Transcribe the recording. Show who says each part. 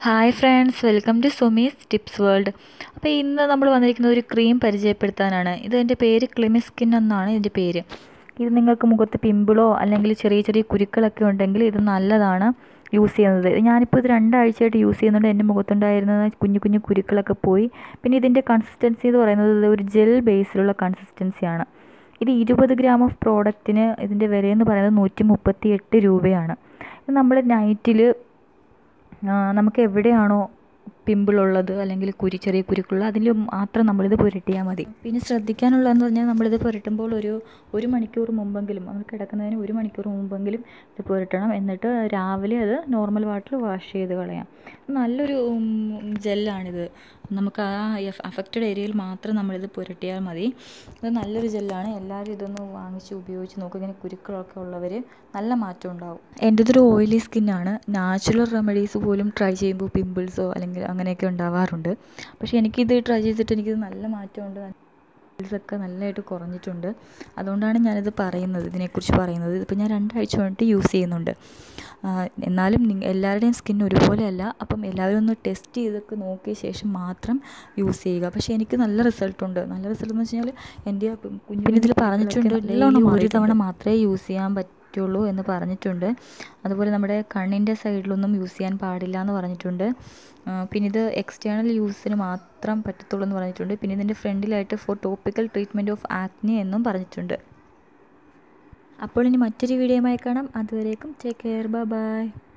Speaker 1: hi friends welcome to Sumi's tips world അപ്പോൾ ഇന്ന് നമ്മൾ വന്നിരിക്കുന്നത് ഒരു ക്രീം പരിചയപ്പെടുത്താനാണ് ഇതിൻ്റെ പേര് ക്ലിമിസ്കിൻ എന്നാണ് ഇതിൻ്റെ പേര് ഇത് നിങ്ങൾക്ക് മുഖത്ത് പിമ്പിളോ അല്ലെങ്കിൽ ചെറിയ ചെറിയ കുരുക്കളൊക്കെ ഉണ്ടെങ്കിൽ ഇത് നല്ലതാണ് യൂസ് ചെയ്യുന്നത് ഞാനിപ്പോൾ ഇത് രണ്ടാഴ്ചയായിട്ട് യൂസ് ചെയ്യുന്നുണ്ട് എൻ്റെ മുഖത്തുണ്ടായിരുന്ന കുഞ്ഞു കുഞ്ഞു കുരുക്കളൊക്കെ പോയി പിന്നെ ഇതിൻ്റെ കൺസിസ്റ്റൻസി എന്ന് പറയുന്നത് ഇത് ഒരു ജെൽ ബേസിലുള്ള കൺസിസ്റ്റൻസിയാണ് ഇത് ഇരുപത് ഗ്രാം ഓഫ് പ്രോഡക്റ്റിന് ഇതിൻ്റെ വിലയെന്ന് പറയുന്നത് നൂറ്റി മുപ്പത്തി എട്ട് രൂപയാണ് ഇത് നമ്മൾ നൈറ്റിൽ നമുക്ക് എവിടെയാണോ പിമ്പിളുള്ളത് അല്ലെങ്കിൽ കുരു ചെറിയ കുരുക്കുള്ളത് അതിൽ മാത്രം നമ്മളിത് പുരട്ടിയാൽ മതി പിന്നെ ശ്രദ്ധിക്കാനുള്ളതെന്ന് പറഞ്ഞാൽ നമ്മളിത് പുരട്ടുമ്പോൾ ഒരു ഒരു മണിക്കൂർ മുമ്പെങ്കിലും നമ്മൾ കിടക്കുന്നതിന് ഒരു മണിക്കൂർ മുമ്പെങ്കിലും ഇത് പുരട്ടണം എന്നിട്ട് രാവിലെ അത് നോർമൽ വാട്ടറിൽ വാഷ് ചെയ്ത് കളയാം നല്ലൊരു ജെല്ലാണിത് നമുക്ക് ആ അഫക്റ്റഡ് ഏരിയയിൽ മാത്രം നമ്മളിത് പുരട്ടിയാൽ മതി ഇത് നല്ലൊരു ജെല്ലാണ് എല്ലാവരും ഇതൊന്ന് വാങ്ങിച്ച് ഉപയോഗിച്ച് നോക്കുക ഇങ്ങനെ കുരുക്കളൊക്കെ ഉള്ളവർ നല്ല മാറ്റം ഉണ്ടാവും എൻ്റെതൊരു ഓയിലി സ്കിന്നാണ് നാച്ചുറൽ റെമഡീസ് പോലും ട്രൈ ചെയ്യുമ്പോൾ പിമ്പിൾസോ അല്ലെങ്കിൽ അങ്ങനെയൊക്കെ ഉണ്ടാവാറുണ്ട് പക്ഷേ എനിക്കിത് ട്രൈ ചെയ്തിട്ട് എനിക്കിത് നല്ല മാറ്റമുണ്ട് പിമ്പിൾസൊക്കെ നല്ലതായിട്ട് കുറഞ്ഞിട്ടുണ്ട് അതുകൊണ്ടാണ് ഞാനിത് പറയുന്നത് ഇതിനെക്കുറിച്ച് പറയുന്നത് ഇതിപ്പോൾ ഞാൻ രണ്ടാഴ്ച വേണ്ടിയിട്ട് യൂസ് ചെയ്യുന്നുണ്ട് എന്നാലും എല്ലാവരുടെയും സ്കിൻ ഒരുപോലെയല്ല അപ്പം എല്ലാവരും ഒന്ന് ടെസ്റ്റ് ചെയ്തൊക്കെ നോക്കിയ ശേഷം മാത്രം യൂസ് ചെയ്യുക പക്ഷേ എനിക്ക് നല്ല റിസൾട്ടുണ്ട് നല്ല റിസൾട്ട് എന്ന് വെച്ച് കഴിഞ്ഞാൽ എൻ്റെ കുഞ്ഞു ഇതിൽ പറഞ്ഞിട്ടുണ്ട് എല്ലാം ഒരു തവണ മാത്രമേ യൂസ് ചെയ്യാൻ പറ്റുള്ളൂ എന്ന് പറഞ്ഞിട്ടുണ്ട് അതുപോലെ നമ്മുടെ കണ്ണിൻ്റെ സൈഡിലൊന്നും യൂസ് ചെയ്യാൻ പാടില്ല എന്ന് പറഞ്ഞിട്ടുണ്ട് പിന്നെ ഇത് എക്സ്റ്റേണൽ യൂസിന് മാത്രം പറ്റത്തുള്ളൂ എന്ന് പറഞ്ഞിട്ടുണ്ട് പിന്നെ ഇതിൻ്റെ ഫ്രണ്ടിലായിട്ട് for topical treatment of acne എന്നും പറഞ്ഞിട്ടുണ്ട് അപ്പോൾ ഇനി മറ്റൊരു വീഡിയോയുമായി കാണാം അതുവരേക്കും ടേക്ക് കെയർ ബൈ